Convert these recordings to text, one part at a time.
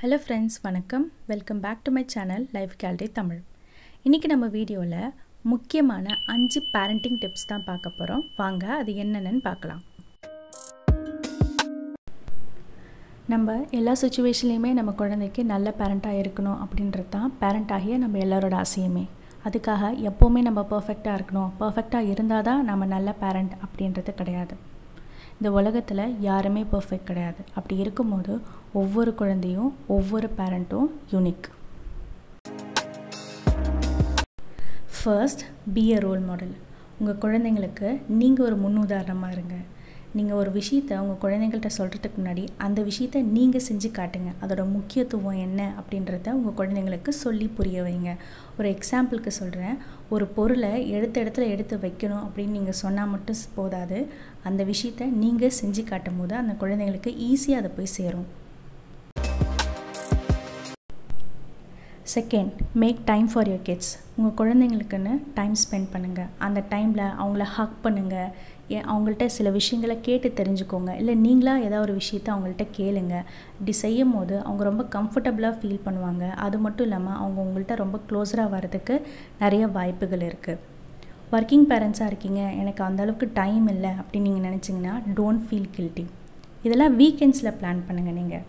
hello friends வணக்கம் welcome back to my channel life gallery Tamil இன்றைக்கி நம்ம வீடியோவில் முக்கியமான அஞ்சு பேரண்டிங் டிப்ஸ் தான் பார்க்க போகிறோம் வாங்க அது என்னென்னு பார்க்கலாம் நம்ம எல்லா சுச்சுவேஷன்லேயுமே நம்ம குழந்தைக்கு நல்ல பேரண்ட்டாக இருக்கணும் அப்படின்றது தான் பேரண்ட் ஆகிய நம்ம எல்லாரோட ஆசையுமே அதுக்காக எப்போவுமே நம்ம பர்ஃபெக்டாக இருக்கணும் பர்ஃபெக்டாக இருந்தால் தான் நம்ம நல்ல பேரண்ட் அப்படின்றது கிடையாது இந்த உலகத்தில் யாருமே பர்ஃபெக்ட் கிடையாது அப்படி இருக்கும்போது ஒவ்வொரு குழந்தையும் ஒவ்வொரு பேரண்ட்டும் unique first be a role model உங்கள் குழந்தைங்களுக்கு நீங்கள் ஒரு முன்னுதாரணமாக இருங்க நீங்கள் ஒரு விஷயத்தை உங்கள் குழந்தைங்கள்ட்ட சொல்கிறதுக்கு முன்னாடி அந்த விஷயத்தை நீங்கள் செஞ்சு காட்டுங்க அதோட முக்கியத்துவம் என்ன அப்படின்றத உங்கள் குழந்தைங்களுக்கு சொல்லி புரிய வைங்க ஒரு எக்ஸாம்பிளுக்கு சொல்கிறேன் ஒரு பொருளை எடுத்த இடத்துல எடுத்து வைக்கணும் அப்படின்னு நீங்கள் சொன்னால் மட்டும் போதாது அந்த விஷயத்தை நீங்கள் செஞ்சு காட்டும் போது அந்த குழந்தைங்களுக்கு ஈஸியாக அதை போய் சேரும் second make time for your kids உங்கள் குழந்தைங்களுக்குன்னு டைம் ஸ்பெண்ட் பண்ணுங்கள் அந்த டைமில் அவங்கள ஹக் பண்ணுங்கள் ஏன் அவங்கள்ட்ட சில விஷயங்களை கேட்டு தெரிஞ்சுக்கோங்க இல்லை நீங்களாக ஏதாவது ஒரு விஷயத்த அவங்கள்ட்ட கேளுங்க இப்படி செய்யும் போது அவங்க ரொம்ப கம்ஃபர்டபுளாக ஃபீல் பண்ணுவாங்க அது மட்டும் இல்லாமல் அவங்க உங்கள்கிட்ட ரொம்ப க்ளோஸராக வர்றதுக்கு நிறைய வாய்ப்புகள் இருக்குது ஒர்க்கிங் பேரண்ட்ஸாக இருக்கீங்க எனக்கு அந்தளவுக்கு டைம் இல்லை அப்படின்னு நீங்கள் நினச்சிங்கன்னா டோன்ட் ஃபீல் கில்ட்டி இதெல்லாம் வீக்கெண்ட்ஸில் பிளான் பண்ணுங்கள் நீங்கள்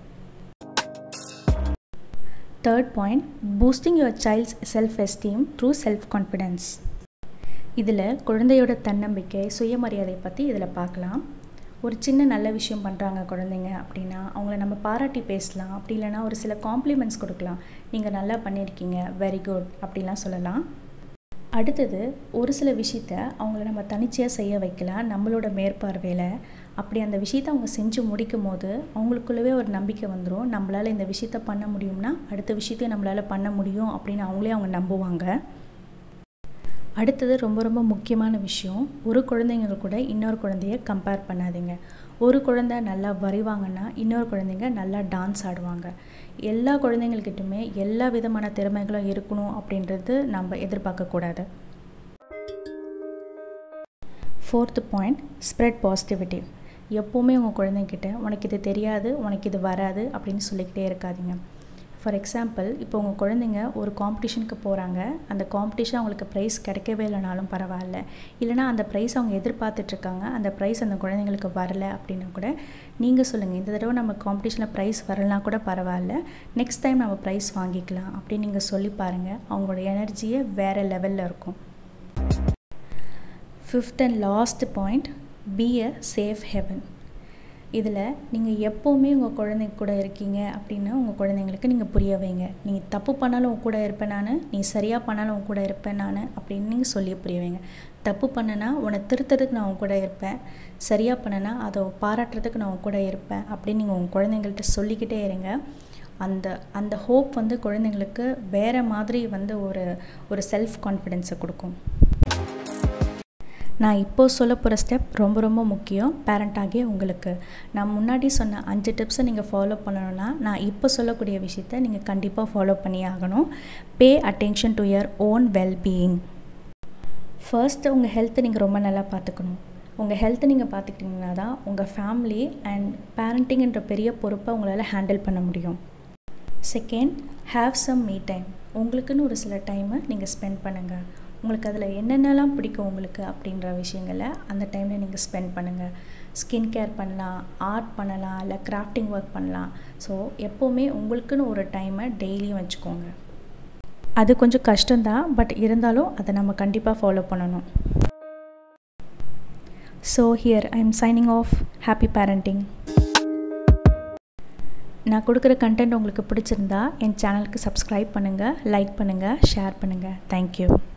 third point boosting your child's self esteem through self confidence இதில் குழந்தையோட தன்னம்பிக்கை சுயமரியாதை பற்றி இதில் பார்க்கலாம் ஒரு சின்ன நல்ல விஷயம் பண்ணுறாங்க குழந்தைங்க அப்படின்னா அவங்கள நம்ம பாராட்டி பேசலாம் அப்படி இல்லைனா ஒரு சில காம்ப்ளிமெண்ட்ஸ் கொடுக்கலாம் நீங்கள் நல்லா பண்ணியிருக்கீங்க வெரி குட் அப்படிலாம் சொல்லலாம் அடுத்தது ஒரு சில விஷயத்த அவங்கள நம்ம தனிச்சையாக செய்ய வைக்கலாம் நம்மளோட மேற்பார்வையில் அப்படி அந்த விஷயத்தை அவங்க செஞ்சு முடிக்கும் போது அவங்களுக்குள்ளவே ஒரு நம்பிக்கை வந்துடும் நம்மளால் இந்த விஷயத்த பண்ண முடியும்னா அடுத்த விஷயத்தையும் நம்மளால் பண்ண முடியும் அப்படின்னு அவங்களே அவங்க நம்புவாங்க அடுத்தது ரொம்ப ரொம்ப முக்கியமான விஷயம் ஒரு குழந்தைங்க கூட இன்னொரு குழந்தைய கம்பேர் பண்ணாதீங்க ஒரு குழந்தை நல்லா வரைவாங்கன்னா இன்னொரு குழந்தைங்க நல்லா டான்ஸ் ஆடுவாங்க எல்லா குழந்தைங்கள்கிட்டுமே எல்லா விதமான திறமைகளும் இருக்கணும் அப்படின்றது நம்ம எதிர்பார்க்கக்கூடாது ஃபோர்த்து பாயிண்ட் ஸ்ப்ரெட் பாசிட்டிவிட்டி எப்போவுமே உங்கள் குழந்தைங்கிட்ட உனக்கு இது தெரியாது உனக்கு இது வராது அப்படின்னு சொல்லிக்கிட்டே இருக்காதீங்க ஃபார் எக்ஸாம்பிள் இப்போ உங்கள் குழந்தைங்க ஒரு காம்படிஷனுக்கு போகிறாங்க அந்த காம்படிஷன் அவங்களுக்கு ப்ரைஸ் கிடைக்கவே இல்லைனாலும் பரவாயில்ல இல்லைனா அந்த ப்ரைஸ் அவங்க எதிர்பார்த்துட்ருக்காங்க அந்த ப்ரைஸ் அந்த குழந்தைங்களுக்கு வரல அப்படின்னா கூட நீங்கள் சொல்லுங்கள் இந்த தடவை நம்ம காம்படிஷனில் ப்ரைஸ் வரலாம் கூட பரவாயில்ல நெக்ஸ்ட் டைம் நம்ம ப்ரைஸ் வாங்கிக்கலாம் அப்படின்னு நீங்கள் சொல்லி பாருங்கள் அவங்களோட எனர்ஜியே வேறு லெவலில் இருக்கும் fifth and last point be a safe haven இதில் நீங்கள் எப்போவுமே உங்கள் குழந்தைங்க கூட இருக்கீங்க அப்படின்னு உங்கள் குழந்தைங்களுக்கு நீங்கள் புரிய வைங்க நீ தப்பு பண்ணாலும் உன் கூட இருப்பேன் நான் நீ சரியாக பண்ணாலும் உன் கூட இருப்பேன் நான் அப்படின்னு நீங்கள் சொல்லி புரிய வைங்க தப்பு பண்ணனா உன்னை திருத்துறதுக்கு நான் உன் கூட இருப்பேன் சரியாக பண்ணனா அதை பாராட்டுறதுக்கு நான் உன் கூட இருப்பேன் அப்படின்னு நீங்கள் உங்கள் குழந்தைங்கள்ட்ட சொல்லிக்கிட்டே இருங்க அந்த அந்த ஹோப் வந்து குழந்தைங்களுக்கு வேறு மாதிரி வந்து ஒரு ஒரு செல்ஃப் கான்ஃபிடென்ஸை கொடுக்கும் நான் இப்போது சொல்ல போகிற ஸ்டெப் ரொம்ப ரொம்ப முக்கியம் பேரண்ட் ஆகிய உங்களுக்கு நான் முன்னாடி சொன்ன அஞ்சு டிப்ஸை நீங்கள் ஃபாலோ பண்ணணும்னா நான் இப்போ சொல்லக்கூடிய விஷயத்த நீங்கள் கண்டிப்பாக ஃபாலோ பண்ணி ஆகணும் pay attention to your own wellbeing first உங்கள் ஹெல்த்தை நீங்கள் ரொம்ப நல்லா பார்த்துக்கணும் உங்கள் ஹெல்த்தை நீங்கள் பார்த்துக்கிட்டிங்கன்னா தான் உங்கள் ஃபேமிலி அண்ட் பேரண்டிங்ன்ற பெரிய பொறுப்பை உங்களால் ஹேண்டில் பண்ண முடியும் second have some me time உங்களுக்குன்னு ஒரு சில டைமை நீங்கள் ஸ்பெண்ட் பண்ணுங்கள் உங்களுக்கு அதில் என்னென்னலாம் பிடிக்கும் உங்களுக்கு அப்படின்ற விஷயங்களை அந்த டைமில் நீங்கள் ஸ்பெண்ட் பண்ணுங்கள் ஸ்கின் கேர் பண்ணலாம் ஆர்ட் பண்ணலாம் இல்லை கிராஃப்டிங் ஒர்க் பண்ணலாம் ஸோ எப்போவுமே உங்களுக்குன்னு ஒரு டைமை டெய்லியும் வச்சுக்கோங்க அது கொஞ்சம் கஷ்டம்தான் பட் இருந்தாலும் அதை நம்ம கண்டிப்பாக ஃபாலோ பண்ணணும் so here I am signing off happy parenting நான் கொடுக்குற கண்டென்ட் உங்களுக்கு பிடிச்சிருந்தா என் சேனலுக்கு சப்ஸ்கிரைப் பண்ணுங்கள் லைக் பண்ணுங்கள் ஷேர் பண்ணுங்கள் தேங்க்யூ